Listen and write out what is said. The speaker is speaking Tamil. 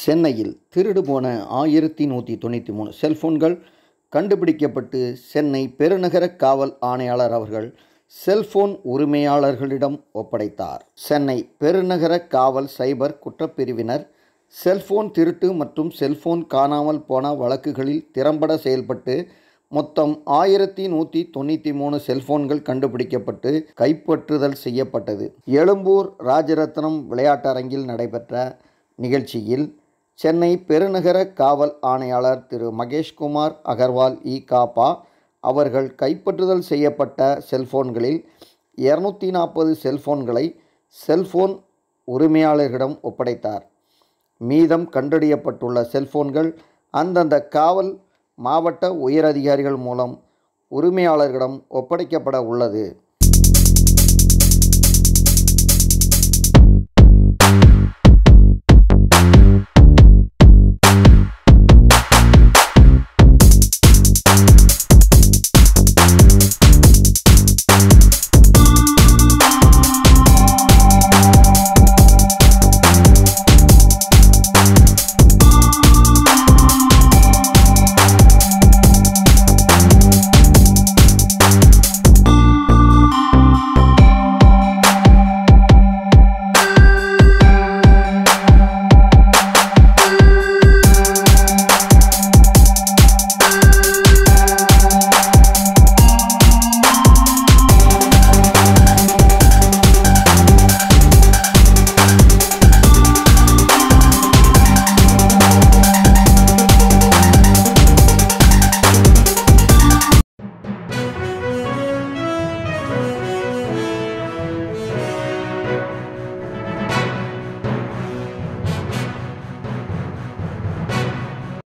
சென்னையில் திருடு போன ஆயிரத்தி நூற்றி தொண்ணூற்றி மூணு செல்போன்கள் கண்டுபிடிக்கப்பட்டு சென்னை பெருநகர காவல் ஆணையாளர் அவர்கள் செல்போன் உரிமையாளர்களிடம் ஒப்படைத்தார் சென்னை பெருநகர காவல் சைபர் குற்றப்பிரிவினர் செல்போன் திருட்டு மற்றும் செல்போன் காணாமல் போன வழக்குகளில் திறம்பட செயல்பட்டு மொத்தம் ஆயிரத்தி நூற்றி தொண்ணூற்றி மூணு செல்போன்கள் கண்டுபிடிக்கப்பட்டு கைப்பற்றுதல் செய்யப்பட்டது எழும்பூர் ராஜரத்னம் விளையாட்டரங்கில் நடைபெற்ற நிகழ்ச்சியில் சென்னை பெருநகர காவல் ஆணையாளர் திரு மகேஷ்குமார் அகர்வால் இ காப்பா அவர்கள் கைப்பற்றுதல் செய்யப்பட்ட செல்போன்களில் இரநூத்தி நாற்பது செல்போன்களை செல்போன் உரிமையாளர்களிடம் ஒப்படைத்தார் மீதம் கண்டறியப்பட்டுள்ள செல்போன்கள் அந்தந்த காவல் மாவட்ட உயரதிகாரிகள் மூலம் உரிமையாளர்களிடம் ஒப்படைக்கப்பட உள்ளது